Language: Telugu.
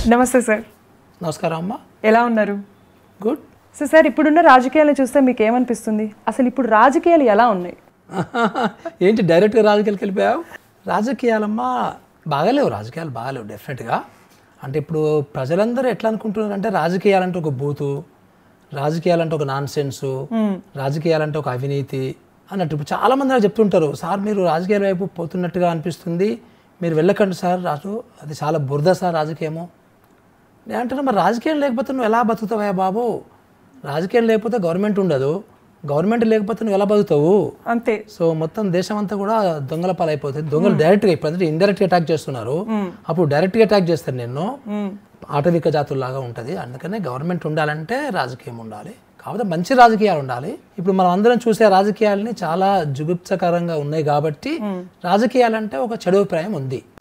నమస్తే సార్ నమస్కారం అమ్మా ఎలా ఉన్నారు గుడ్ సో సార్ ఇప్పుడున్న రాజకీయాలను చూస్తే మీకు ఏమనిపిస్తుంది అసలు ఇప్పుడు రాజకీయాలు ఎలా ఉన్నాయి ఏంటి డైరెక్ట్గా రాజకీయాలకు వెళ్ళిపోయావు రాజకీయాలమ్మా బాగాలేవు రాజకీయాలు బాగాలేవు డెఫినెట్గా అంటే ఇప్పుడు ప్రజలందరూ ఎట్లా అనుకుంటున్నారంటే రాజకీయాలంటే ఒక బూతు రాజకీయాలంటే ఒక నాన్ సెన్సు రాజకీయాలంటే ఒక అవినీతి అన్నట్టు ఇప్పుడు చాలా మంది నాకు చెప్తుంటారు సార్ మీరు రాజకీయాల వైపు పోతున్నట్టుగా అనిపిస్తుంది మీరు వెళ్ళకండి సార్ రాజు అది చాలా బురద సార్ రాజకీయము నేను అంటున్నా మరి రాజకీయం లేకపోతే నువ్వు ఎలా బతుకుతావా బాబు రాజకీయం లేకపోతే గవర్నమెంట్ ఉండదు గవర్నమెంట్ లేకపోతే నువ్వు ఎలా బతుకుతావు అంతే సో మొత్తం దేశం అంతా కూడా దొంగల పాలైపోతుంది దొంగలు డైరెక్ట్గా ఇప్పుడు అంటే ఇండైరెక్ట్ అటాక్ చేస్తున్నారు అప్పుడు డైరెక్ట్గా అటాక్ చేస్తారు నిన్ను ఆటవిక జాతుల్లాగా ఉంటుంది అందుకనే గవర్నమెంట్ ఉండాలంటే రాజకీయం ఉండాలి కాకపోతే మంచి రాజకీయాలు ఉండాలి ఇప్పుడు మనం అందరం చూసే రాజకీయాలని చాలా జుగుప్సకరంగా ఉన్నాయి కాబట్టి రాజకీయాలంటే ఒక చెడు అభిప్రాయం ఉంది